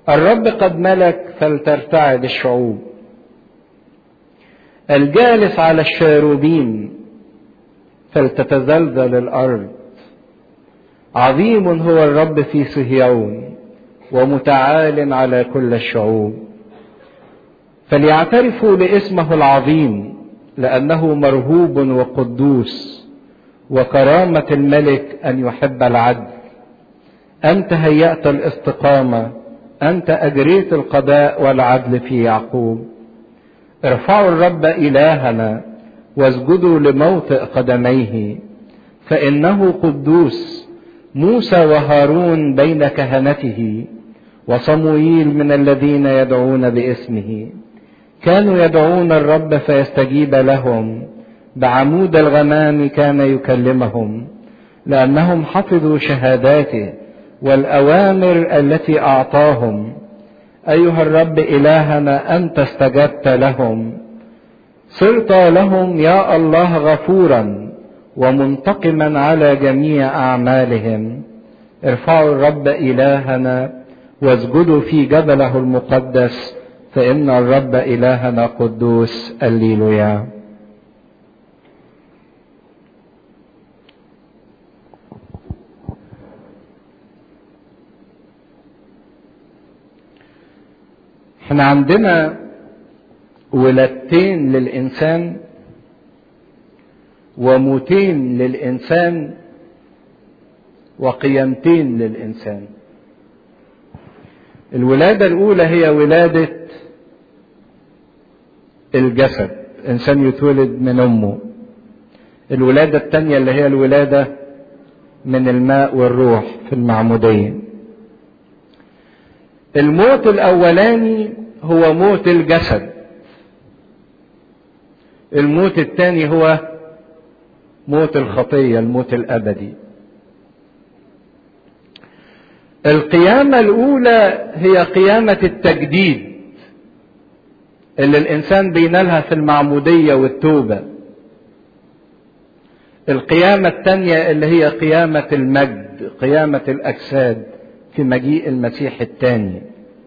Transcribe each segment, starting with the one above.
الرب قد ملك فلترتعد الشعوب الجالس على الشاروبين فلتتزلزل الارض عظيم هو الرب في صهيون ومتعال على كل الشعوب فليعترفوا لاسمه العظيم لانه مرهوب وقدوس وكرامه الملك ان يحب العدل انت هيات الاستقامه انت اجريت القضاء والعدل في يعقوب ارفعوا الرب الهنا واسجدوا لموطئ قدميه فانه قدوس موسى وهارون بين كهنته وصموئيل من الذين يدعون باسمه كانوا يدعون الرب فيستجيب لهم بعمود الغمام كان يكلمهم لانهم حفظوا شهاداته والاوامر التي اعطاهم ايها الرب الهنا انت استجبت لهم صرت لهم يا الله غفورا ومنتقما على جميع اعمالهم ارفعوا الرب الهنا واسجدوا في جبله المقدس فان الرب الهنا قدوس الليلويا احنا عندنا ولادتين للإنسان وموتين للإنسان وقيمتين للإنسان الولادة الأولى هي ولادة الجسد إنسان يتولد من أمه الولادة الثانية اللي هي الولادة من الماء والروح في المعمودية الموت الأولاني هو موت الجسد الموت الثاني هو موت الخطية الموت الأبدي القيامة الأولى هي قيامة التجديد اللي الإنسان بينالها في المعمودية والتوبة القيامة الثانية اللي هي قيامة المجد قيامة الأجساد في مجيء المسيح الثاني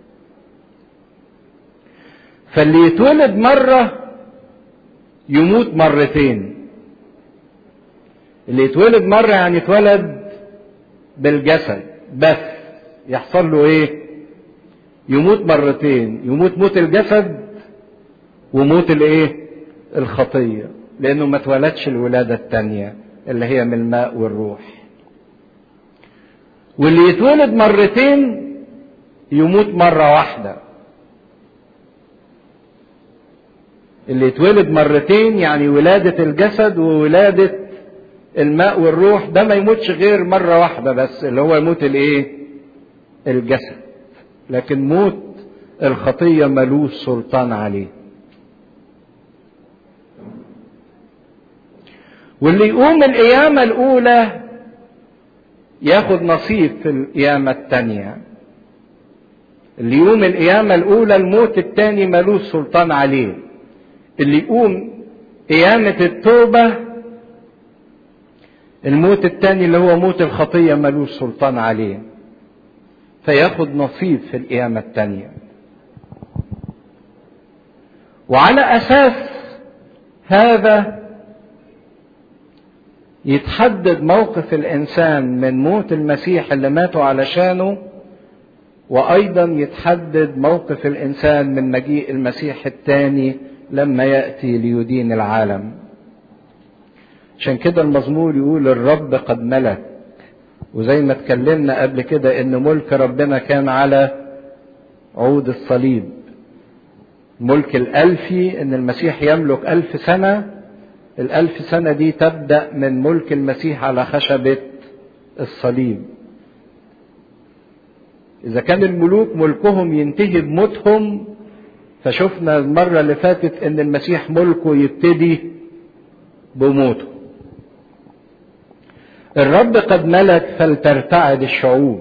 فاللي يتولد مرة يموت مرتين اللي يتولد مرة يعني يتولد بالجسد بس يحصل له ايه يموت مرتين يموت موت الجسد وموت الايه الخطية لانه ما اتولدش الولادة التانية اللي هي من الماء والروح واللي يتولد مرتين يموت مرة واحدة اللي يتولد مرتين يعني ولادة الجسد وولادة الماء والروح ده ما يموتش غير مرة واحدة بس اللي هو يموت الايه الجسد لكن موت الخطية ملوش سلطان عليه واللي يقوم القيامة الأولى ياخد نصيب في القيامة الثانية اللي يقوم القيامة الأولى الموت الثاني ملوش سلطان عليه اللي يقوم قيامة التوبة الموت الثاني اللي هو موت الخطية ملوش سلطان عليه فياخد نصيب في القيامة الثانية وعلى أساس هذا يتحدد موقف الإنسان من موت المسيح اللي ماتوا علشانه وأيضا يتحدد موقف الإنسان من مجيء المسيح الثاني لما يأتي ليدين العالم عشان كده المزمور يقول الرب قد ملك وزي ما اتكلمنا قبل كده ان ملك ربنا كان على عود الصليب ملك الألفي ان المسيح يملك ألف سنة الألف سنة دي تبدأ من ملك المسيح على خشبة الصليب إذا كان الملوك ملكهم ينتهي بموتهم فشفنا المرة اللي فاتت إن المسيح ملكه يبتدي بموته. الرب قد ملك فلترتعد الشعوب.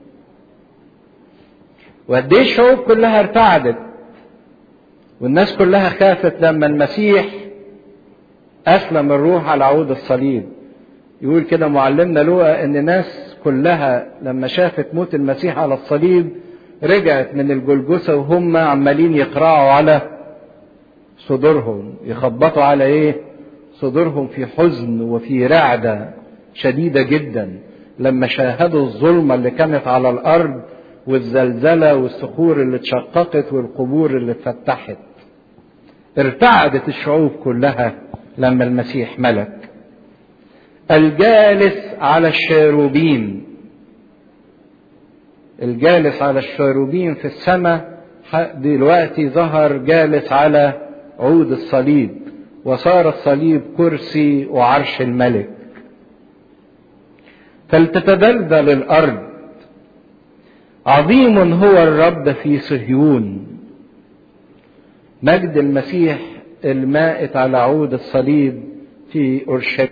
وقد ايه الشعوب كلها ارتعدت والناس كلها خافت لما المسيح أسلم الروح على عود الصليب. يقول كده معلمنا لوقا إن الناس كلها لما شافت موت المسيح على الصليب رجعت من الجلجسة وهم عمالين يقرعوا على صدورهم يخبطوا على ايه صدورهم في حزن وفي رعدة شديدة جدا لما شاهدوا الظلمة اللي كانت على الأرض والزلزلة والصخور اللي اتشققت والقبور اللي اتفتحت ارتعدت الشعوب كلها لما المسيح ملك الجالس على الشاروبين الجالس على الشاروبين في السماء دلوقتي ظهر جالس على عود الصليب وصار الصليب كرسي وعرش الملك فلتتدلدل الارض عظيم هو الرب في صهيون مجد المسيح المائت على عود الصليب في اورشليم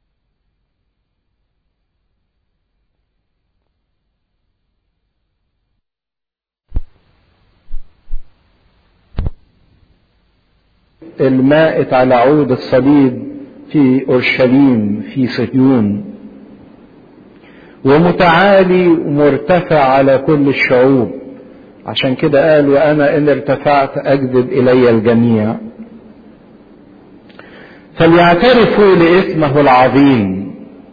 المائت على عود الصليب في اورشليم في صهيون ومتعالي ومرتفع على كل الشعوب عشان كده قال وانا ان ارتفعت اجذب الي الجميع فليعترفوا لاسمه العظيم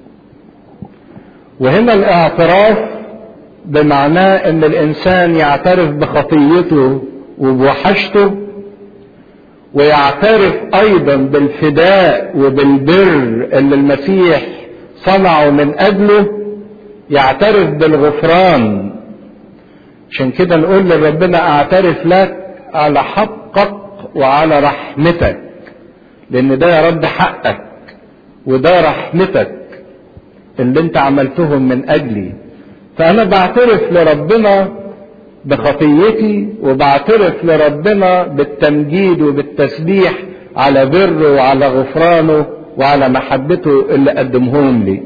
وهنا الاعتراف بمعناه ان الانسان يعترف بخطيته وبوحشته ويعترف ايضا بالفداء وبالبر اللي المسيح صنعه من اجله يعترف بالغفران عشان كده نقول لربنا اعترف لك على حقك وعلى رحمتك لان ده يا رب حقك وده رحمتك اللي انت عملتهم من اجلي فانا بعترف لربنا بخطيتي وبعترف لربنا بالتمجيد وبالتسبيح على بره وعلى غفرانه وعلى محبته اللي قدمهم لي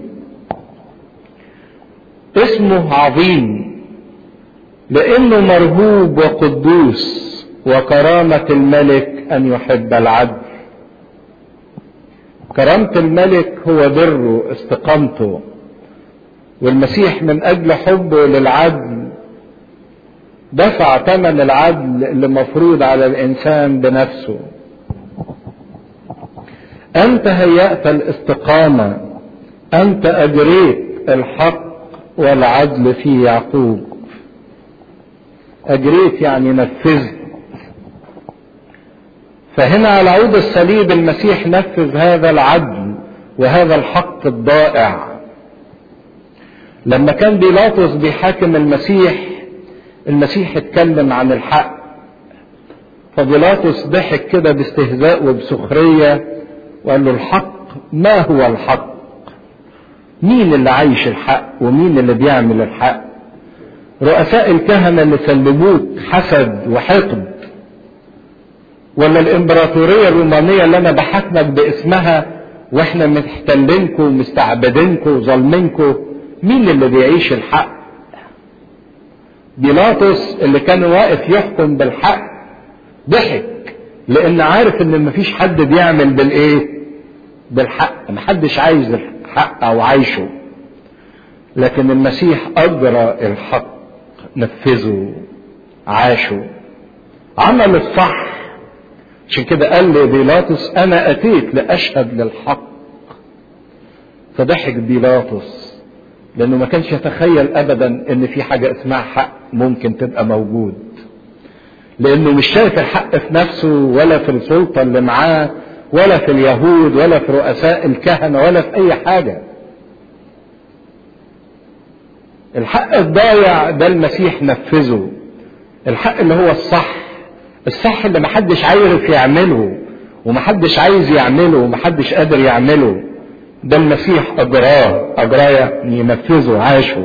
اسمه عظيم لانه مرهوب وقدوس وكرامة الملك ان يحب العدل كرامة الملك هو بره استقامته والمسيح من اجل حبه للعدل دفع ثمن العدل اللي مفروض على الانسان بنفسه انت هيأت الاستقامة انت اجريت الحق والعدل في يعقوب اجريت يعني نفذت فهنا على عود الصليب المسيح نفذ هذا العدل وهذا الحق الضائع لما كان بيلاطس بيحاكم المسيح المسيح اتكلم عن الحق فبيلاطس ضحك كده باستهزاء وبسخرية وقال له الحق ما هو الحق مين اللي عايش الحق ومين اللي بيعمل الحق رؤساء الكهنة اللي سلموك حسد وحقد ولا الامبراطورية الرومانية اللي انا بحاكمك باسمها واحنا محتلينكم ومستعبدينكم وظالمينكم مين اللي بيعيش الحق بيلاطس اللي كان واقف يحكم بالحق ضحك لان عارف ان مفيش حد بيعمل بالايه بالحق محدش عايز الحق او عايشه لكن المسيح اجرى الحق نفذه عاشه عمل الصح عشان كده قال لبيلاطس انا اتيت لاشهد للحق فضحك بيلاطس لانه ما كانش يتخيل ابدا ان في حاجه اسمها حق ممكن تبقى موجود لانه مش شايف الحق في نفسه ولا في السلطه اللي معاه ولا في اليهود ولا في رؤساء الكهنه ولا في اي حاجه الحق الضايع ده المسيح نفذه الحق اللي هو الصح الصح اللي محدش عارف يعمله ومحدش عايز يعمله ومحدش قادر يعمله ده المسيح أجراه أجراه ينفذه عاشه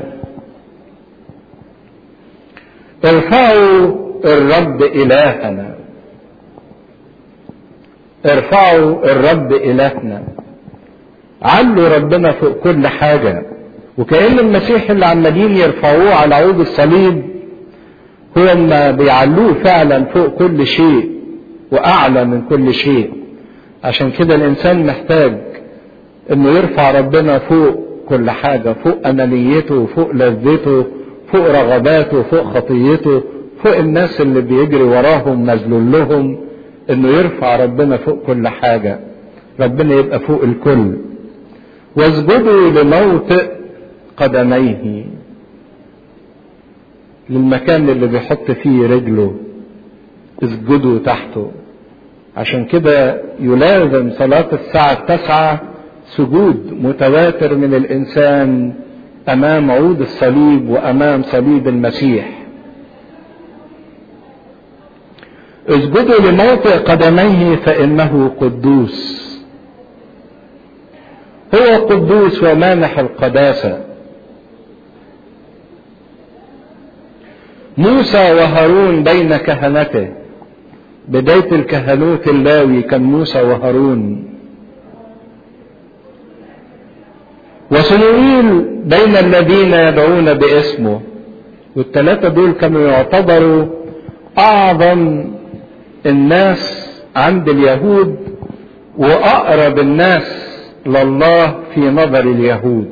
ارفعوا الرب إلهنا ارفعوا الرب إلهنا علوا ربنا فوق كل حاجة وكأن المسيح اللي عمالين يرفعوه على عود الصليب هو ما بيعلوه فعلا فوق كل شيء وأعلى من كل شيء عشان كده الإنسان محتاج انه يرفع ربنا فوق كل حاجة فوق انانيته فوق لذته فوق رغباته فوق خطيته فوق الناس اللي بيجري وراهم مذلول لهم انه يرفع ربنا فوق كل حاجة ربنا يبقى فوق الكل واسجدوا لموطئ قدميه للمكان اللي بيحط فيه رجله اسجدوا تحته عشان كده يلازم صلاة الساعة التاسعة سجود متواتر من الإنسان أمام عود الصليب وأمام صليب المسيح اسجدوا لموطئ قدميه فإنه قدوس هو قدوس ومانح القداسة موسى وهارون بين كهنته بداية الكهنوت اللاوي كان موسى وهارون وصموئيل بين الذين يدعون باسمه والثلاثة دول كانوا يعتبروا أعظم الناس عند اليهود وأقرب الناس لله في نظر اليهود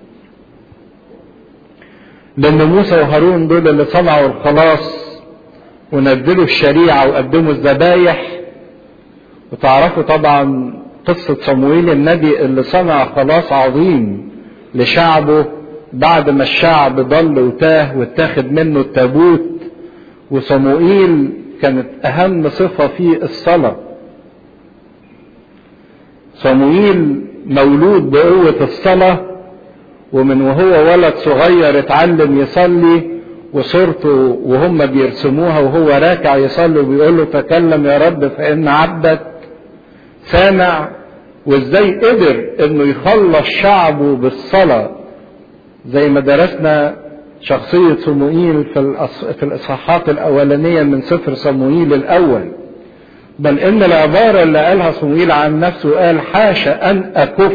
لأن موسى وهارون دول اللي صنعوا الخلاص ونزلوا الشريعة وقدموا الذبايح وتعرفوا طبعا قصة صمويل النبي اللي صنع خلاص عظيم لشعبه بعد ما الشعب ضل وتاه واتاخد منه التابوت وصموئيل كانت أهم صفة فيه الصلاة صموئيل مولود بقوة الصلاة ومن وهو ولد صغير اتعلم يصلي وصورته وهم بيرسموها وهو راكع يصلي وبيقول له تكلم يا رب فإن عبدك سامع وازاي قدر انه يخلص شعبه بالصلاة زي ما درسنا شخصية صموئيل في, في الإصحاحات الأولانية من سفر صموئيل الأول بل إن العبارة اللي قالها صموئيل عن نفسه قال حاشا أن أكف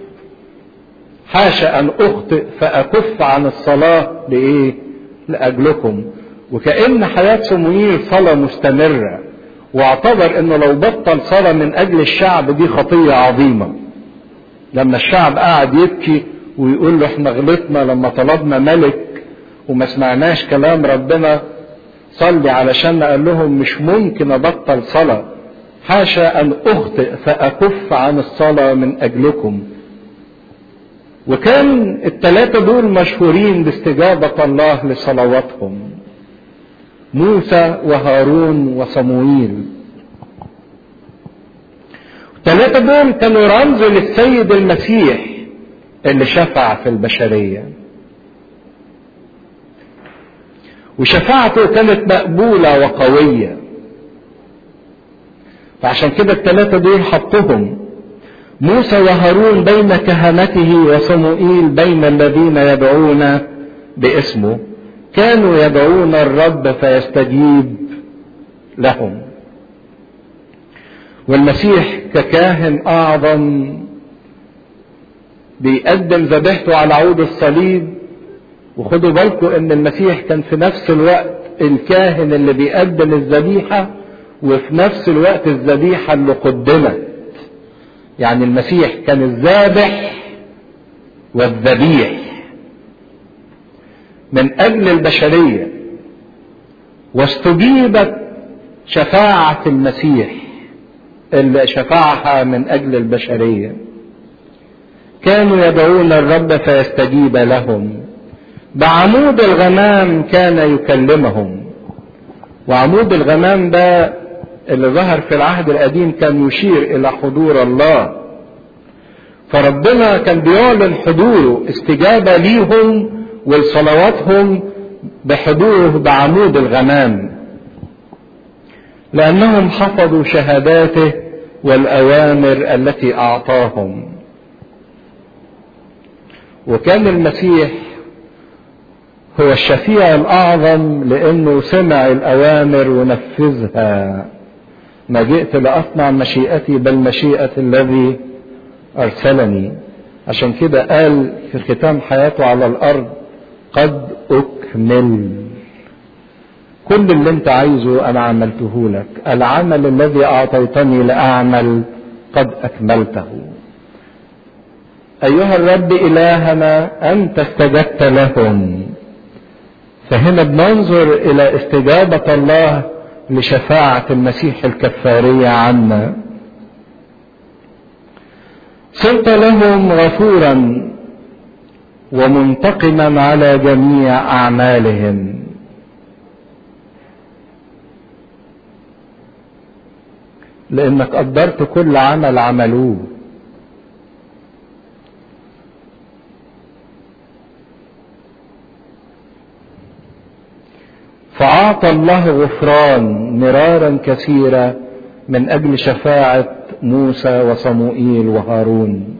حاشا أن أخطئ فأكف عن الصلاة لإيه؟ لأجلكم وكأن حياة صموئيل صلاة مستمرة واعتبر انه لو بطل صلاة من اجل الشعب دي خطية عظيمة لما الشعب قعد يبكي ويقول له احنا غلطنا لما طلبنا ملك وما سمعناش كلام ربنا صلي علشان قال لهم مش ممكن ابطل صلاة حاشا ان اخطئ فاكف عن الصلاة من اجلكم وكان الثلاثة دول مشهورين باستجابة الله لصلواتهم موسى وهارون وصموئيل الثلاثة دول كانوا رمز للسيد المسيح اللي شفع في البشرية وشفاعته كانت مقبولة وقوية فعشان كده الثلاثة دول حطهم موسى وهارون بين كهنته وصموئيل بين الذين يدعون باسمه كانوا يدعون الرب فيستجيب لهم والمسيح ككاهن اعظم بيقدم ذبيحته على عود الصليب وخدوا بالكم ان المسيح كان في نفس الوقت الكاهن اللي بيقدم الذبيحه وفي نفس الوقت الذبيحه اللي قدمت يعني المسيح كان الذابح والذبيح من اجل البشريه واستجيبت شفاعه المسيح اللي شفعها من اجل البشريه كانوا يدعون الرب فيستجيب لهم بعمود الغمام كان يكلمهم وعمود الغمام ده اللي ظهر في العهد القديم كان يشير الى حضور الله فربنا كان بيعلن حضوره استجابه ليهم ولصلواتهم بحضوره بعمود الغمام لانهم حفظوا شهاداته والاوامر التي اعطاهم وكان المسيح هو الشفيع الاعظم لانه سمع الاوامر ونفذها ما جئت لاصنع مشيئتي بل مشيئه الذي ارسلني عشان كده قال في ختام حياته على الارض قد اكمل كل اللي انت عايزه انا عملته لك العمل الذي اعطيتني لاعمل قد اكملته ايها الرب الهنا انت استجبت لهم فهنا بننظر الى استجابة الله لشفاعة المسيح الكفارية عنا صرت لهم غفورا ومنتقما على جميع اعمالهم لانك قدرت كل عمل عملوه فاعطى الله غفران مرارا كثيرا من اجل شفاعه موسى وصموئيل وهارون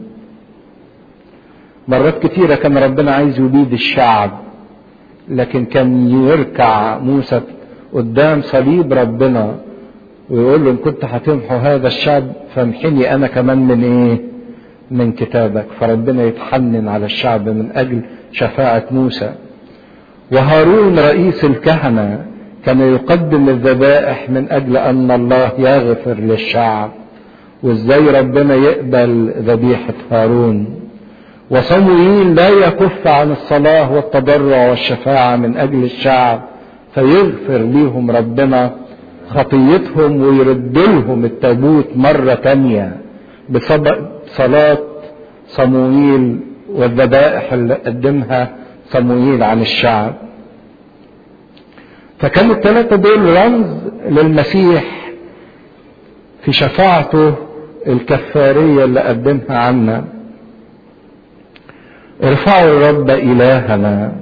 مرات كتيرة كان ربنا عايز يبيد الشعب لكن كان يركع موسى قدام صليب ربنا ويقول له ان كنت هتمحو هذا الشعب فامحني انا كمان من ايه من كتابك فربنا يتحنن على الشعب من اجل شفاعة موسى وهارون رئيس الكهنة كان يقدم الذبائح من اجل ان الله يغفر للشعب وازاي ربنا يقبل ذبيحة هارون وصموئيل لا يكف عن الصلاة والتضرع والشفاعة من أجل الشعب فيغفر ليهم ربنا خطيتهم ويرد لهم التابوت مرة تانية بصلاة صموئيل والذبائح اللي قدمها صموئيل عن الشعب فكانوا الثلاثة دول رمز للمسيح في شفاعته الكفارية اللي قدمها عنا ارفعوا الرب إلهنا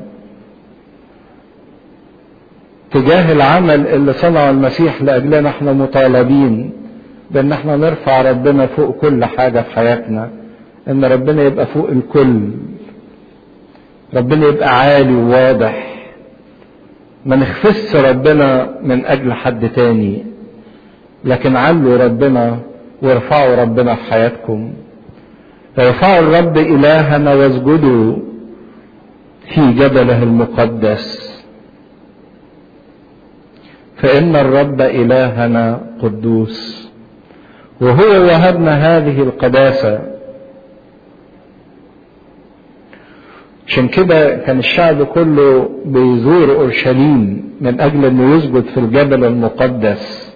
تجاه العمل اللي صنعه المسيح لأجلنا احنا مطالبين بأن احنا نرفع ربنا فوق كل حاجة في حياتنا ان ربنا يبقى فوق الكل ربنا يبقى عالي وواضح ما نخفس ربنا من اجل حد تاني لكن علوا ربنا وارفعوا ربنا في حياتكم ارفعوا الرب إلهنا واسجدوا في جبله المقدس فإن الرب إلهنا قدوس وهو وهبنا هذه القداسة عشان كده كان الشعب كله بيزور أورشليم من أجل أنه يسجد في الجبل المقدس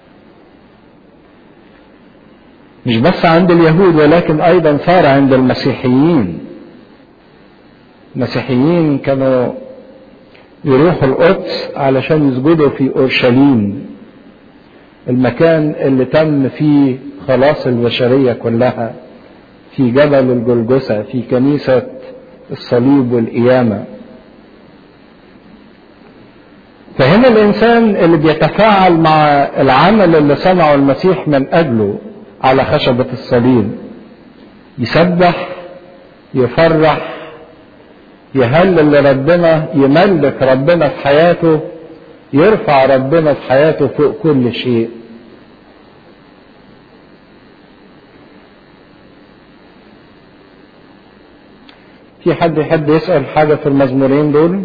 مش بس عند اليهود ولكن ايضا صار عند المسيحيين المسيحيين كانوا يروحوا القدس علشان يسجدوا في اورشليم المكان اللي تم فيه خلاص البشرية كلها في جبل الجلجسة في كنيسة الصليب والقيامة فهنا الإنسان اللي بيتفاعل مع العمل اللي صنعه المسيح من أجله على خشبة الصليب يسبح يفرح يهلل لربنا يملك ربنا في حياته يرفع ربنا في حياته فوق كل شيء في حد يحب يسأل حاجة في المزمورين دول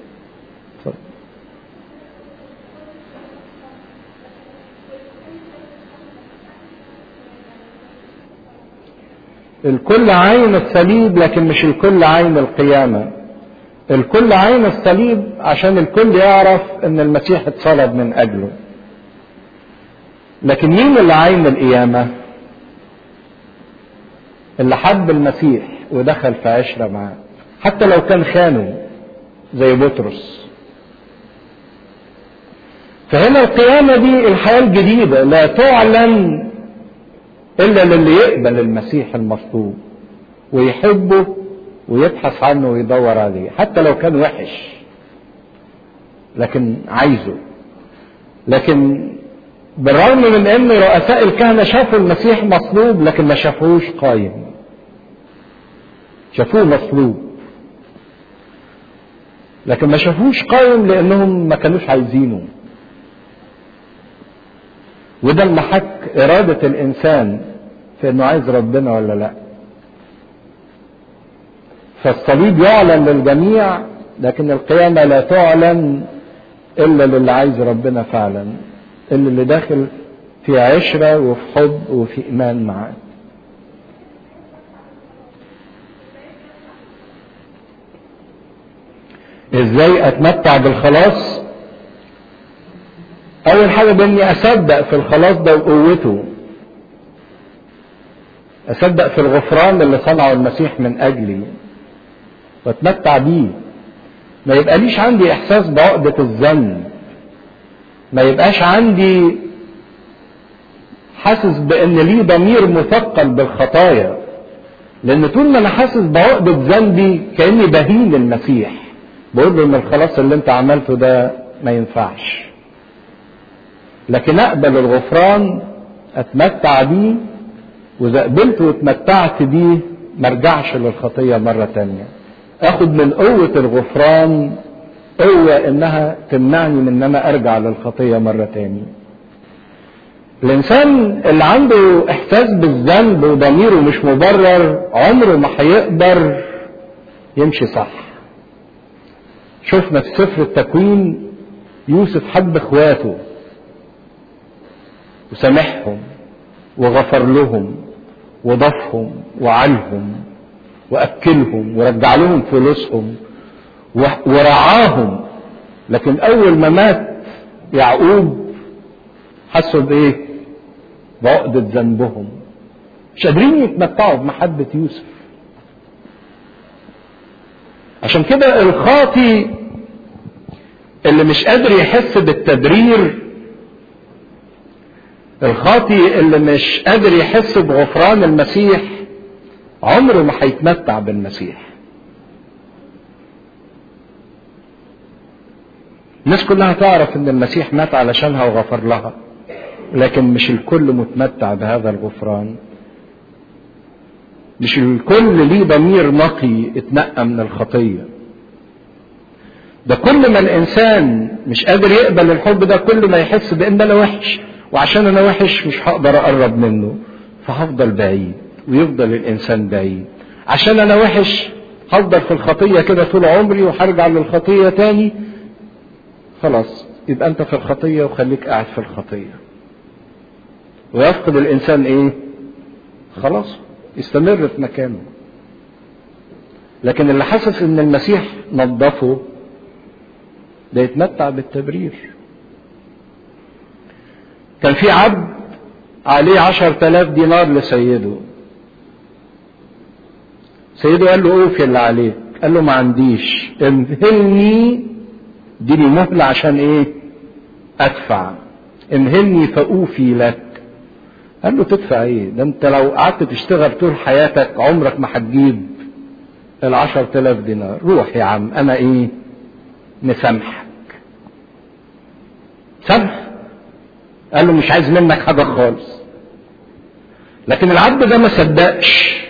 الكل عين الصليب لكن مش الكل عين القيامة الكل عين الصليب عشان الكل يعرف ان المسيح اتصلب من اجله لكن مين اللي عين القيامة اللي حب المسيح ودخل في عشرة معاه حتى لو كان خانه زي بطرس فهنا القيامة دي الحياة الجديدة لا تعلن إلا للي يقبل المسيح المصلوب ويحبه ويبحث عنه ويدور عليه حتى لو كان وحش لكن عايزه لكن بالرغم من ان رؤساء الكهنة شافوا المسيح مصلوب لكن ما شافوهوش قايم شافوه مصلوب لكن ما شافوش قايم لانهم ما كانوش عايزينه وده المحك إرادة الإنسان في إنه عايز ربنا ولا لأ. فالصليب يعلن للجميع لكن القيامة لا تعلن إلا للي عايز ربنا فعلا إلا اللي داخل في عشرة وفي حب وفي إيمان معاه. ازاي اتمتع بالخلاص اول حاجة باني اصدق في الخلاص ده وقوته اصدق في الغفران اللي صنعه المسيح من اجلي واتمتع بيه ما يبقاليش عندي احساس بعقدة الذنب ما يبقاش عندي حاسس بان لي ضمير مثقل بالخطايا لان طول ما انا حاسس بعقدة ذنبي كاني بهين المسيح بقول له ان الخلاص اللي انت عملته ده ما ينفعش لكن اقبل الغفران اتمتع بيه واذا قبلت واتمتعت بيه ما ارجعش للخطيه مره تانية اخد من قوه الغفران قوه انها تمنعني من ان انا ارجع للخطيه مره تاني الانسان اللي عنده احساس بالذنب وضميره مش مبرر عمره ما هيقدر يمشي صح شفنا في سفر التكوين يوسف حب اخواته وسامحهم وغفر لهم وضافهم وعلهم واكلهم ورجع لهم فلوسهم ورعاهم لكن اول ما مات يعقوب حسوا بايه بعقدة ذنبهم مش قادرين يتمتعوا بمحبة يوسف عشان كده الخاطي اللي مش قادر يحس بالتبرير الخاطي اللي مش قادر يحس بغفران المسيح عمره ما هيتمتع بالمسيح الناس كلها تعرف ان المسيح مات علشانها وغفر لها لكن مش الكل متمتع بهذا الغفران مش الكل ليه ضمير نقي اتنقى من الخطيه ده كل ما الانسان مش قادر يقبل الحب ده كل ما يحس بان انا وحش وعشان انا وحش مش هقدر اقرب منه فهفضل بعيد ويفضل الانسان بعيد عشان انا وحش هفضل في الخطية كده طول عمري وهرجع للخطية تاني خلاص يبقى انت في الخطية وخليك قاعد في الخطية ويفقد الانسان ايه خلاص يستمر في مكانه لكن اللي حاسس ان المسيح نظفه ده يتمتع بالتبرير كان في عبد عليه عشر تلاف دينار لسيده سيده قال له اوفي اللي عليك قال له ما عنديش امهلني اديني مهلة عشان ايه ادفع امهلني فاوفي لك قال له تدفع ايه ده انت لو قعدت تشتغل طول حياتك عمرك ما هتجيب العشر تلاف دينار روح يا عم انا ايه مسامحك سامح قال له مش عايز منك حاجة خالص لكن العبد ده ما صدقش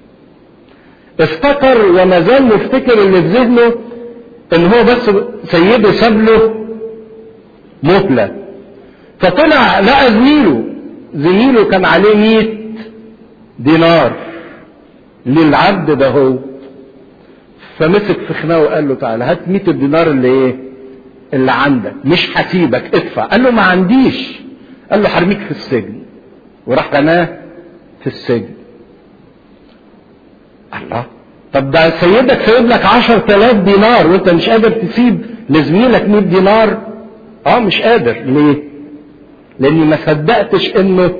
افتكر وما زال مفتكر اللي في ذهنه ان هو بس سيده ساب له مهلة فطلع لقى زميله زميله كان عليه 100 دينار للعبد ده هو فمسك في خناقه وقال له تعالى هات 100 دينار اللي ايه اللي عندك مش هسيبك ادفع قال له ما عنديش قال له حرميك في السجن وراح رماه في السجن الله طب ده سيدك سيد لك عشر تلاف دينار وانت مش قادر تسيب لزميلك 100 دينار اه مش قادر ليه لاني ما صدقتش انه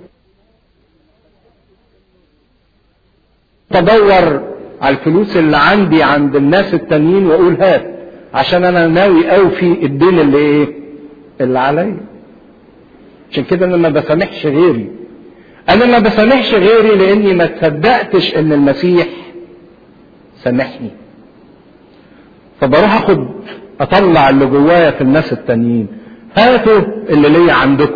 تدور على الفلوس اللي عندي عند الناس التانيين واقول هات عشان انا ناوي اوفي الدين اللي ايه اللي عليا عشان كده انا ما بسامحش غيري انا ما بسامحش غيري لاني ما تصدقتش ان المسيح سامحني فبروح اخد اطلع اللي جوايا في الناس التانيين هاتوا اللي ليا عندكم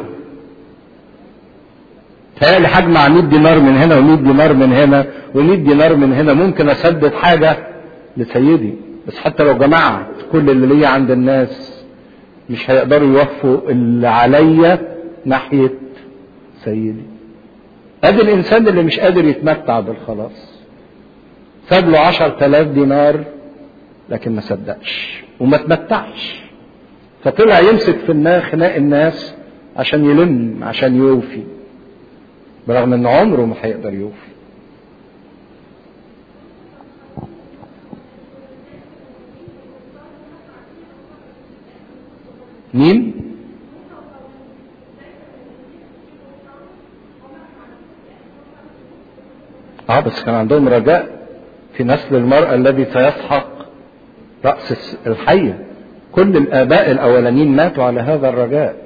تهيألي هجمع 100 دينار من هنا و100 دينار من هنا و100 دينار من هنا ممكن اسدد حاجة لسيدي بس حتى لو جمعت كل اللي ليا عند الناس مش هيقدروا يوفوا اللي عليا ناحية سيدي ادي الانسان اللي مش قادر يتمتع بالخلاص ساب له عشر تلاف دينار لكن ما صدقش وما تمتعش فطلع يمسك في خناق الناس عشان يلم عشان يوفي برغم ان عمره ما هيقدر يوفي مين اه بس كان عندهم رجاء في نسل المرأة الذي سيسحق رأس الحية كل الآباء الأولانيين ماتوا على هذا الرجاء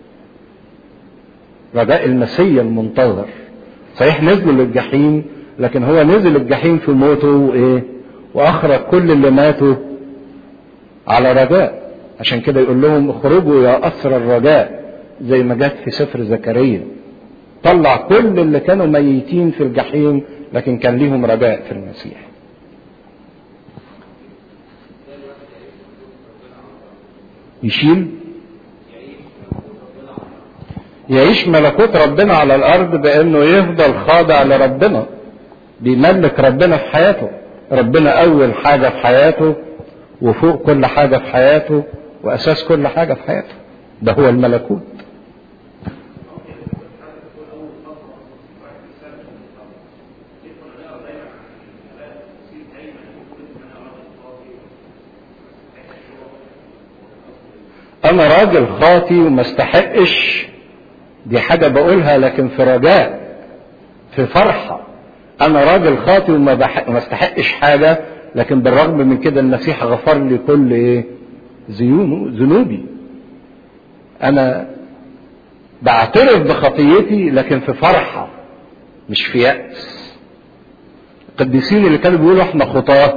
رجاء المسيا المنتظر صحيح نزلوا للجحيم لكن هو نزل الجحيم في موته وايه واخرج كل اللي ماتوا على رجاء عشان كده يقول لهم اخرجوا يا اسر الرجاء زي ما جت في سفر زكريا طلع كل اللي كانوا ميتين في الجحيم لكن كان ليهم رجاء في المسيح يشيل يعيش ملكوت ربنا على الارض بانه يفضل خاضع لربنا بيملك ربنا في حياته ربنا اول حاجه في حياته وفوق كل حاجه في حياته واساس كل حاجه في حياته ده هو الملكوت انا راجل خاطي وما استحقش دي حاجة بقولها لكن في رجاء في فرحة انا راجل خاطي وما بح... ما استحقش حاجة لكن بالرغم من كده المسيح غفر لي كل ايه زيونه ذنوبي انا بعترف بخطيتي لكن في فرحة مش في يأس القديسين اللي كانوا بيقولوا احنا خطاة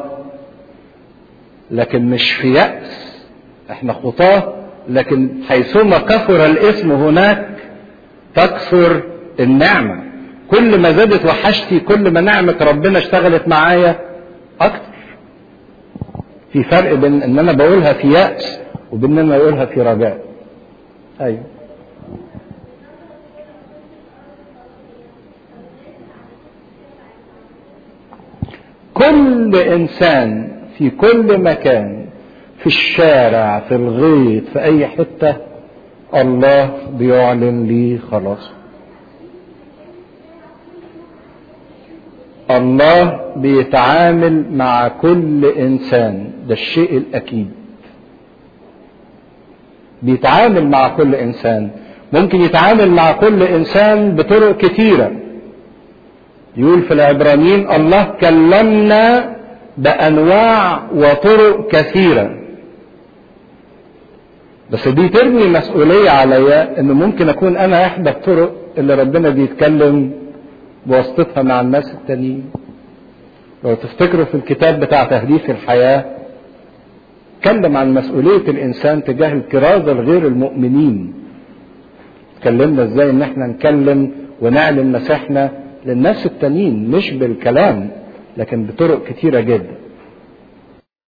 لكن مش في يأس احنا خطاة لكن حيثما كثر الاسم هناك تكثر النعمة كل ما زادت وحشتي كل ما نعمة ربنا اشتغلت معايا اكتر في فرق بين ان انا بقولها في يأس وبين ان انا بقولها في رجاء ايوه كل انسان في كل مكان في الشارع في الغيط في اي حته الله بيعلن لي خلاص الله بيتعامل مع كل انسان ده الشيء الاكيد بيتعامل مع كل انسان ممكن يتعامل مع كل انسان بطرق كتيره يقول في العبرانيين الله كلمنا بانواع وطرق كثيره بس دي ترمي مسؤوليه عليا ان ممكن اكون انا احدى الطرق اللي ربنا بيتكلم بواسطتها مع الناس التانيين لو تفتكروا في الكتاب بتاع تهديف الحياه اتكلم عن مسؤوليه الانسان تجاه الكرازه الغير المؤمنين اتكلمنا ازاي ان احنا نكلم ونعلن مسيحنا للناس التانيين مش بالكلام لكن بطرق كتيرة جدا